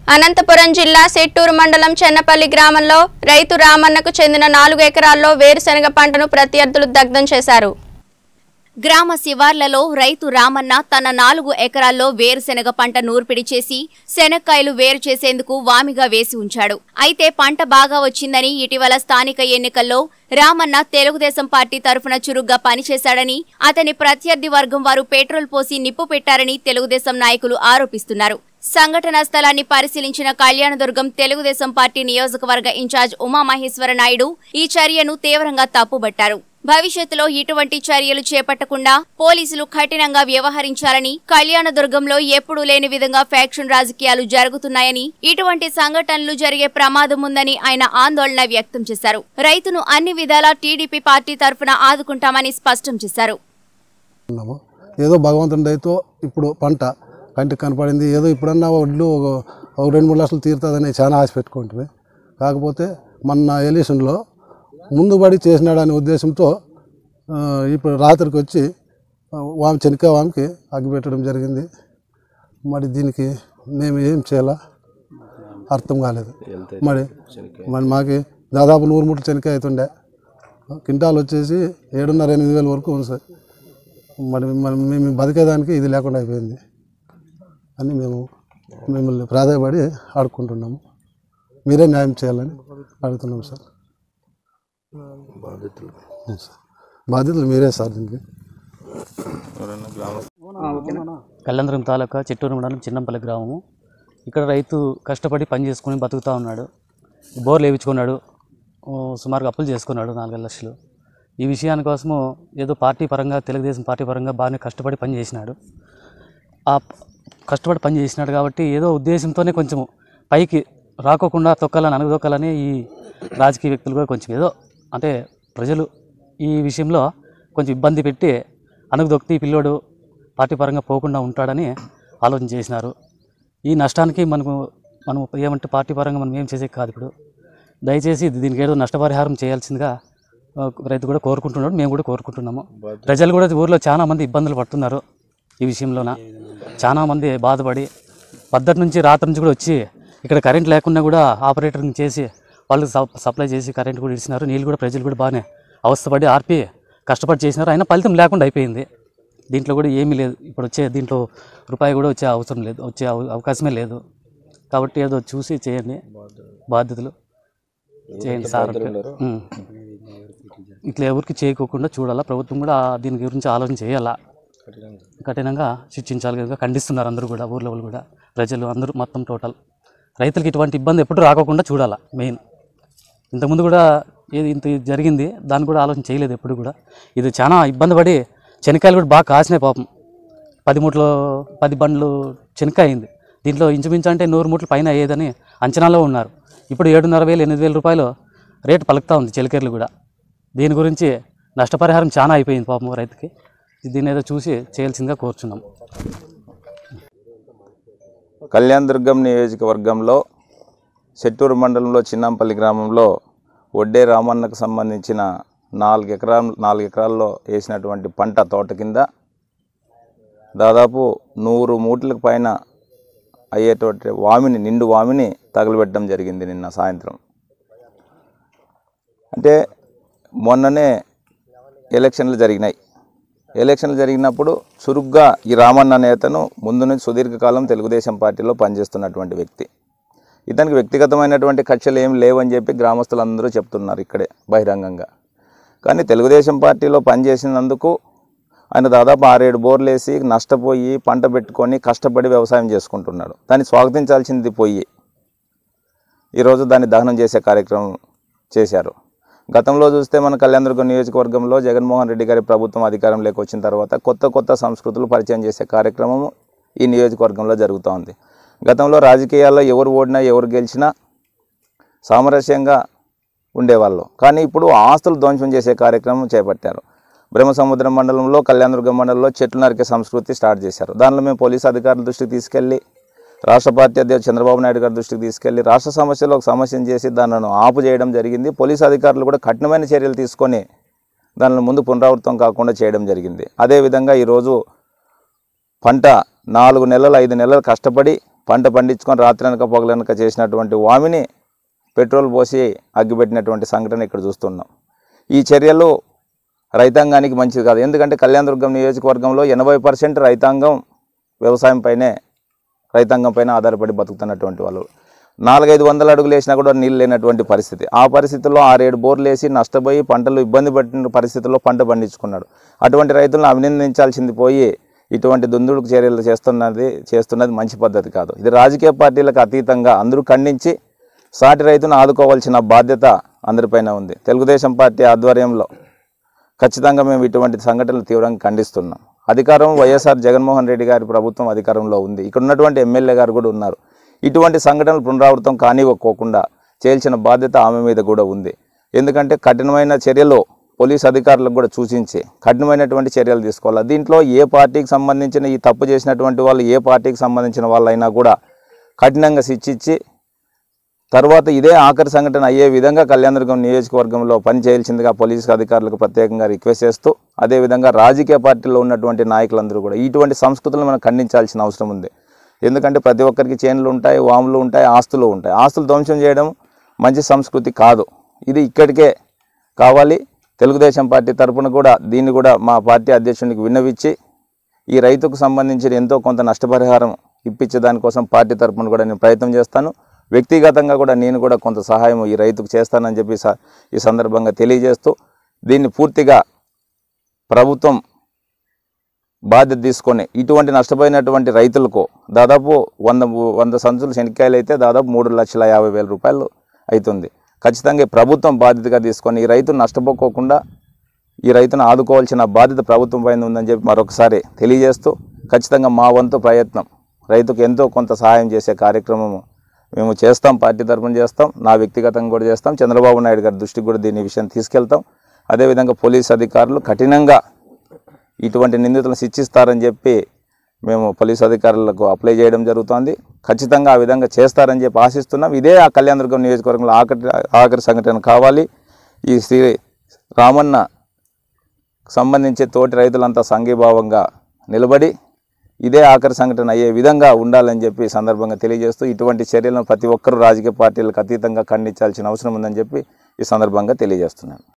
అనంతపురం జిల్లా సెట్టూరు మండలం చెన్నపల్లి గ్రామంలో రైతు రామన్నకు చెందిన నాలుగు ఎకరాల్లో వేరుశెనగ పంటను ప్రత్యర్థులు దగ్ధం చేశారు గ్రామ శివార్లలో రైతు రామన్న తన నాలుగు ఎకరాల్లో వేరుశెనగ పంట నూర్పిడి చేసి శనక్కాయలు వేరు చేసేందుకు వామిగా వేసి ఉంచాడు అయితే పంట బాగా వచ్చిందని ఇటీవల స్థానిక ఎన్నికల్లో రామన్న తెలుగుదేశం పార్టీ తరఫున చురుగ్గా పనిచేశాడని అతని ప్రత్యర్థి వర్గం వారు పెట్రోల్ పోసి నిప్పు పెట్టారని తెలుగుదేశం నాయకులు ఆరోపిస్తున్నారు సంఘటనా స్థలాన్ని పరిశీలించిన కళ్యాణదుర్గం తెలుగుదేశం పార్టీ నియోజకవర్గ ఇన్ఛార్జ్ ఉమామహేశ్వర నాయుడు ఈ చర్యను తీవ్రంగా తప్పుబట్టారు భవిష్యత్తులో ఇటువంటి చర్యలు చేపట్టకుండా పోలీసులు కఠినంగా వ్యవహరించాలని కళ్యాణదుర్గంలో ఎప్పుడూ లేని విధంగా ఫ్యాక్షన్ రాజకీయాలు జరుగుతున్నాయని ఇటువంటి సంఘటనలు జరిగే ప్రమాదం ఉందని ఆయన ఆందోళన వ్యక్తం చేశారు రైతును అన్ని విధాలా టీడీపీ పార్టీ తరఫున ఆదుకుంటామని స్పష్టం చేశారు ఉన్నాము ఏదో భగవంతుని దయతో ఇప్పుడు పంట కంటికి కనపడింది ఏదో ఇప్పుడన్నా వడ్లు ఒక ఒక రెండు మూడు లక్షలు తీరుతుందని చాలా ఆశ పెట్టుకుంటుంది కాకపోతే మొన్న ఎలిషన్లో ముందు పడి చేసినాడనే ఉద్దేశంతో ఆ, ఇప్పుడు రాత్రికి వచ్చి ఆ, వామి చెనికా వామికి అగ్గి పెట్టడం జరిగింది మరి దీనికి మేము ఏం చేయాలా అర్థం కాలేదు మరి మరి మాకి దాదాపు నూరు ముట్లు చెనికాయ అవుతుండే కింటాలు వచ్చేసి ఏడున్నర ఎనిమిది వేల వరకు ఉంది సార్ మరి మరి మేము బతికేదానికి ఇది లేకుండా అయిపోయింది అని మేము మిమ్మల్ని ప్రాధాయపడి ఆడుకుంటున్నాము మీరే న్యాయం చేయాలని అడుగుతున్నాం సార్ బాధితులు సార్ బాధితులు మీరే సార్ దీనికి కళ్యాణదుర్గం తాలూకా చిట్టూరు మండలం చిన్నంపల్లి గ్రామము ఇక్కడ రైతు కష్టపడి పని చేసుకొని బతుకుతూ ఉన్నాడు బోర్లు వేయించుకున్నాడు ఓ సుమారుగా అప్పులు చేసుకున్నాడు నాలుగైదు లక్షలు ఈ విషయాని కోసము ఏదో పార్టీ పరంగా తెలుగుదేశం పార్టీ పరంగా బాగానే కష్టపడి పని చేసినాడు ఆ ప- కష్టపడి పని చేసినాడు కాబట్టి ఏదో ఉద్దేశంతోనే కొంచెం పైకి రాకోకుండా తొక్కాలని అనగదొక్కాలని ఈ రాజకీయ వ్యక్తులు కూడా కొంచెం ఏదో అంటే ప్రజలు ఈ విషయంలో కొంచెం ఇబ్బంది పెట్టి అనగదొక్కి ఈ పిల్లోడు పార్టీ పరంగా పోకుండా ఉంటాడని ఆలోచన చేసినారు ఈ నష్టానికి మనకు మనం ఏమంటే పార్టీ పరంగా మనం ఏం చేసేది కాదు ఇప్పుడు దయచేసి దీనికి ఏదో నష్టపరిహారం చేయాల్సిందిగా ఆ, రైతు కూడా కోరుకుంటున్నాడు మేము కూడా కోరుకుంటున్నాము ప్రజలు కూడా ఊర్లో చాలా మంది ఇబ్బందులు పడుతున్నారు ఈ విషయంలోన చాలా మంది బాధపడి పద్ధతి నుంచి రాత్రి నుంచి కూడా వచ్చి ఇక్కడ కరెంట్ లేకుండా కూడా ఆపరేటర్ని చేసి వాళ్ళు సప్- సప్లై చేసి కరెంట్ కూడా ఇచ్చినారు నీళ్ళు కూడా ప్రజలు కూడా బాగానే అవస్థపడి ఆర్పి కష్టపడి చేసినారు అయినా ఫలితం లేకుండా అయిపోయింది దీంట్లో కూడా ఏమీ లేదు ఇప్పుడు వచ్చే దీంట్లో రూపాయి కూడా వచ్చే అవసరం లేదు వచ్చే అవ- అవకాశమే లేదు కాబట్టి ఏదో చూసి చేయండి బాధ్యతలు చేయండి సార్ ఉం. ఇట్లా ఎవరికి చేయకోకుండా చూడాలా ప్రభుత్వం కూడా దీని గురించి ఆలోచన చేయాలా కఠినంగా శిక్షించాలి కనుక ఖండిస్తున్నారు అందరూ కూడా ఊర్లో వాళ్ళు కూడా ప్రజలు అందరూ మొత్తం టోటల్ రైతులకి ఇటువంటి ఇబ్బంది ఎప్పుడు రాకోకుండా చూడాలా మెయిన్ ఇంతకుముందు కూడా ఏది ఇంత జరిగింది దాన్ని కూడా ఆలోచన చేయలేదు ఎప్పుడు కూడా ఇది చాలా ఇబ్బంది పడి శనక్కాయలు కూడా బాగా కాసినాయి పాపం పది మూట్లు పది బండ్లు శనక్కాయ అయింది దీంట్లో ఇంచుమించు అంటే నూరు మూట్లు పైన అయ్యేదని అంచనాలో ఉన్నారు ఇప్పుడు ఏడున్నర వేలు ఎనిమిది వేల రూపాయలు రేటు పలుకుతూ ఉంది చిలకేర్లు కూడా దీని గురించి నష్టపరిహారం చాలా అయిపోయింది పాపం రైతుకి దీన్ని ఏదో చూసి చేయాల్సిందిగా కోరుచున్నాం కళ్యాణ్ దుర్గం నియోజకవర్గంలో సెట్టూరు మండలంలో చిన్నంపల్లి గ్రామంలో ఒడ్డే రామన్నకు సంబంధించిన నాలుగు ఎకరా నాలుగు ఎకరాల్లో వేసినటువంటి పంట తోట కింద దాదాపు నూరు మూటలకు పైన అయ్యేటువంటి వామిని నిండు వామిని తగలబెట్టడం జరిగింది నిన్న సాయంత్రం అంటే మొన్ననే ఎలక్షన్లు జరిగినాయి ఎలక్షన్లు జరిగినప్పుడు చురుగ్గా ఈ రామన్న నేతను ముందు నుంచి సుదీర్ఘకాలం తెలుగుదేశం పార్టీలో పనిచేస్తున్నటువంటి వ్యక్తి ఇతనికి వ్యక్తిగతమైనటువంటి కక్షలు ఏం లేవని చెప్పి గ్రామస్తులందరూ చెప్తున్నారు ఇక్కడే బహిరంగంగా కానీ తెలుగుదేశం పార్టీలో పనిచేసినందుకు ఆయన దాదాపు ఆరేడు బోర్లు వేసి నష్టపోయి పంట పెట్టుకొని కష్టపడి వ్యవసాయం చేసుకుంటున్నాడు దాన్ని స్వాగతించాల్సింది పోయి ఈరోజు దాన్ని దహనం చేసే కార్యక్రమం చేశారు గతంలో చూస్తే మన కళ్యాణదుర్గం నియోజకవర్గంలో జగన్మోహన్ రెడ్డి గారి ప్రభుత్వం అధికారంలోకి వచ్చిన తర్వాత కొత్త కొత్త సంస్కృతులు పరిచయం చేసే కార్యక్రమం ఈ నియోజకవర్గంలో జరుగుతూ ఉంది గతంలో రాజకీయాల్లో ఎవరు ఓడినా ఎవరు గెలిచినా సామరస్యంగా ఉండేవాళ్ళు కానీ ఇప్పుడు ఆస్తులు ధ్వంసం చేసే కార్యక్రమం చేపట్టారు బ్రహ్మసముద్రం మండలంలో కళ్యాణదుర్గం మండలంలో చెట్లు నరికే సంస్కృతి స్టార్ట్ చేశారు దానిలో మేము పోలీసు అధికారుల దృష్టికి తీసుకెళ్ళి రాష్ట్ర పార్టీ అధ్యక్షుడు చంద్రబాబు నాయుడు గారి దృష్టికి తీసుకెళ్లి రాష్ట్ర సమస్యలో ఒక సమస్యను చేసి దానిని ఆపు చేయడం జరిగింది పోలీసు అధికారులు కూడా కఠినమైన చర్యలు తీసుకొని దానిని ముందు పునరావృతం కాకుండా చేయడం జరిగింది అదేవిధంగా ఈరోజు పంట నాలుగు నెలలు ఐదు నెలలు కష్టపడి పంట పండించుకొని రాత్రనక పొగలనక చేసినటువంటి వామిని పెట్రోల్ పోసి అగ్గిపెట్టినటువంటి సంఘటన ఇక్కడ చూస్తున్నాం ఈ చర్యలు రైతాంగానికి మంచిది కాదు ఎందుకంటే కళ్యాణదుర్గం నియోజకవర్గంలో ఎనభై పర్సెంట్ రైతాంగం వ్యవసాయం పైనే రైతాంగం పైన ఆధారపడి బతుకుతున్నటువంటి వాళ్ళు నాలుగైదు వందల అడుగులు వేసినా కూడా నీళ్ళు లేనటువంటి పరిస్థితి ఆ పరిస్థితుల్లో ఆరేడు బోర్లు వేసి నష్టపోయి పంటలు ఇబ్బంది పడిన పరిస్థితుల్లో పంట పండించుకున్నాడు అటువంటి రైతులను అభినందించాల్సింది పోయి ఇటువంటి దుందుడుకు చర్యలు చేస్తున్నది చేస్తున్నది మంచి పద్ధతి కాదు ఇది రాజకీయ పార్టీలకు అతీతంగా అందరూ ఖండించి సాటి రైతును ఆదుకోవాల్సిన బాధ్యత అందరిపైన ఉంది తెలుగుదేశం పార్టీ ఆధ్వర్యంలో ఖచ్చితంగా మేము ఇటువంటి సంఘటనలు తీవ్రంగా ఖండిస్తున్నాం అధికారం వైఎస్ఆర్ జగన్మోహన్ రెడ్డి గారి ప్రభుత్వం అధికారంలో ఉంది ఇక్కడ ఉన్నటువంటి ఎమ్మెల్యే గారు కూడా ఉన్నారు ఇటువంటి సంఘటనలు పునరావృతం కానివ్వకోకుండా చేయాల్సిన బాధ్యత ఆమె మీద కూడా ఉంది ఎందుకంటే కఠినమైన చర్యలు పోలీస్ అధికారులకు కూడా సూచించి కఠినమైనటువంటి చర్యలు తీసుకోవాలి దీంట్లో ఏ పార్టీకి సంబంధించిన ఈ తప్పు చేసినటువంటి వాళ్ళు ఏ పార్టీకి సంబంధించిన వాళ్ళైనా కూడా కఠినంగా శిక్షించి తర్వాత ఇదే ఆఖరి సంఘటన అయ్యే విధంగా కళ్యాణదుర్గం నియోజకవర్గంలో పని చేయాల్సిందిగా పోలీసు అధికారులకు ప్రత్యేకంగా రిక్వెస్ట్ చేస్తూ అదేవిధంగా రాజకీయ పార్టీల్లో ఉన్నటువంటి నాయకులందరూ కూడా ఇటువంటి సంస్కృతులను మనం ఖండించాల్సిన అవసరం ఉంది ఎందుకంటే ప్రతి ఒక్కరికి చేనులు ఉంటాయి వాములు ఉంటాయి ఆస్తులు ఉంటాయి ఆస్తులు ధ్వంసం చేయడం మంచి సంస్కృతి కాదు ఇది ఇక్కడికే కావాలి తెలుగుదేశం పార్టీ తరపున కూడా దీన్ని కూడా మా పార్టీ అధ్యక్షునికి విన్నవించి ఈ రైతుకు సంబంధించిన ఎంతో కొంత నష్టపరిహారం ఇప్పించే దానికోసం పార్టీ తరపున కూడా నేను ప్రయత్నం చేస్తాను వ్యక్తిగతంగా కూడా నేను కూడా కొంత సహాయం ఈ రైతుకు చేస్తానని చెప్పి స- ఈ సందర్భంగా తెలియజేస్తూ దీన్ని పూర్తిగా ప్రభుత్వం బాధ్యత తీసుకొని ఇటువంటి నష్టపోయినటువంటి రైతులకు దాదాపు వంద వంద సంచులు శనక్కాయలు అయితే దాదాపు మూడు లక్షల యాభై వేల రూపాయలు అవుతుంది ఖచ్చితంగా ఈ ప్రభుత్వం బాధ్యతగా తీసుకొని ఈ రైతును నష్టపోకోకుండా ఈ రైతును ఆదుకోవాల్సిన బాధ్యత ప్రభుత్వం పైన ఉందని చెప్పి మరొకసారి తెలియజేస్తూ ఖచ్చితంగా మా వంతు ప్రయత్నం రైతుకు ఎంతో కొంత సహాయం చేసే కార్యక్రమం మేము చేస్తాం పార్టీ తరఫున చేస్తాం నా వ్యక్తిగతంగా కూడా చేస్తాం చంద్రబాబు నాయుడు గారి దృష్టికి కూడా దీని విషయం తీసుకెళ్తాం అదేవిధంగా పోలీస్ అధికారులు కఠినంగా ఇటువంటి నిందితులను శిక్షిస్తారని చెప్పి మేము పోలీస్ అధికారులకు అప్లై చేయడం జరుగుతోంది ఖచ్చితంగా ఆ విధంగా చేస్తారని చెప్పి ఆశిస్తున్నాం ఇదే ఆ కళ్యాణదుర్గం నియోజకవర్గంలో ఆఖరి ఆఖరి సంఘటన కావాలి ఈ శ్రీ రామన్న సంబంధించి తోటి రైతులంతా సంఘీభావంగా నిలబడి ఇదే ఆఖరి సంఘటన అయ్యే విధంగా ఉండాలని చెప్పి ఈ సందర్భంగా తెలియజేస్తూ ఇటువంటి చర్యలను ప్రతి ఒక్కరూ రాజకీయ పార్టీలకు అతీతంగా ఖండించాల్సిన అవసరం ఉందని చెప్పి ఈ సందర్భంగా తెలియజేస్తున్నాను